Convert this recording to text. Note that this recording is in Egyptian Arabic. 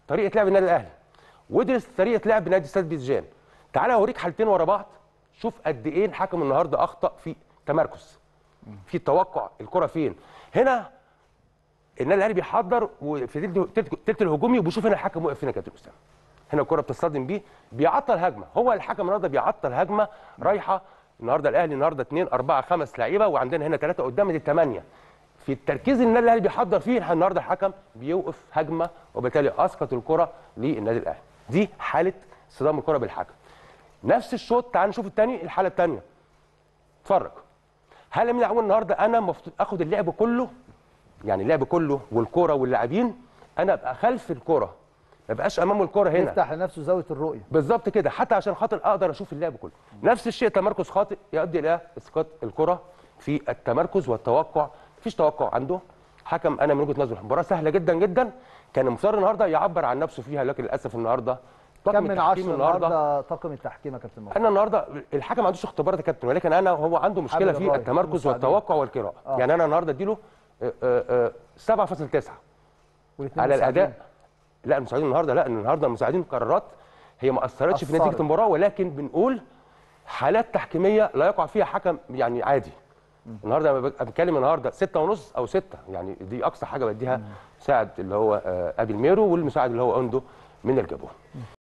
طريقه لعب النادي الاهلي وادرس طريقه لعب نادي استاد بيزجان تعالى اوريك حالتين ورا بعض شوف قد ايه الحكم النهارده اخطا في تمركز في توقع الكره فين هنا النادي الاهلي بيحضر وفي تلت- تلت تلت الهجومي وبيشوف هنا الحكم واقف فين يا كابتن اسامه هنا الكره بتصطدم بيه بيعطل هجمه هو الحكم النهارده بيعطل هجمه رايحه النهارده الاهلي النهارده 2 4 5 لعيبه وعندنا هنا ثلاثه قدام دي 8 في التركيز اللي النادي الاهلي بيحضر فيه النهارده الحكم بيوقف هجمه وبالتالي اسقط الكره للنادي الاهلي دي حاله صدام الكره بالحكم نفس الشوط تعال نشوف الثاني الحاله الثانيه اتفرج هل من العموم النهارده انا مفتوح اخد اللعب كله يعني اللعب كله والكره واللاعبين انا ابقى خلف الكره ما بقاش امام الكره هنا يفتح لنفسه زاويه الرؤيه بالظبط كده حتى عشان خاطر اقدر اشوف اللعب كله نفس الشيء تمركز خاطئ يؤدي الى اسقاط الكره في التمركز والتوقع مفيش توقع عنده حكم انا من وجهه نظري مباراه سهله جدا جدا كان المفترض النهارده يعبر عن نفسه فيها لكن للاسف النهارده كم طاقم من التحكيم عشرة النهارده طاقم التحكيم يا كابتن مصطفى انا النهارده الحكم ما عندوش اختبارات يا كابتن ولكن انا هو عنده مشكله حامل في الراية، التمركز المساعدين. والتوقع والقراءه آه. يعني انا النهارده اديله آه، آه، آه، 7.9 والاتنين على مساعدين. الاداء لا المساعدين النهارده لا النهارده المساعدين قرارات هي ما اثرتش في أثرت. نتيجه المباراه ولكن بنقول حالات تحكيميه لا يقع فيها حكم يعني عادي النهارده لما ببقى بتكلم النهارده ستة ونص او ستة يعني دي اقصى حاجه بديها مساعد اللي هو آه، ابي الميرو والمساعد اللي هو اوندو من الجابون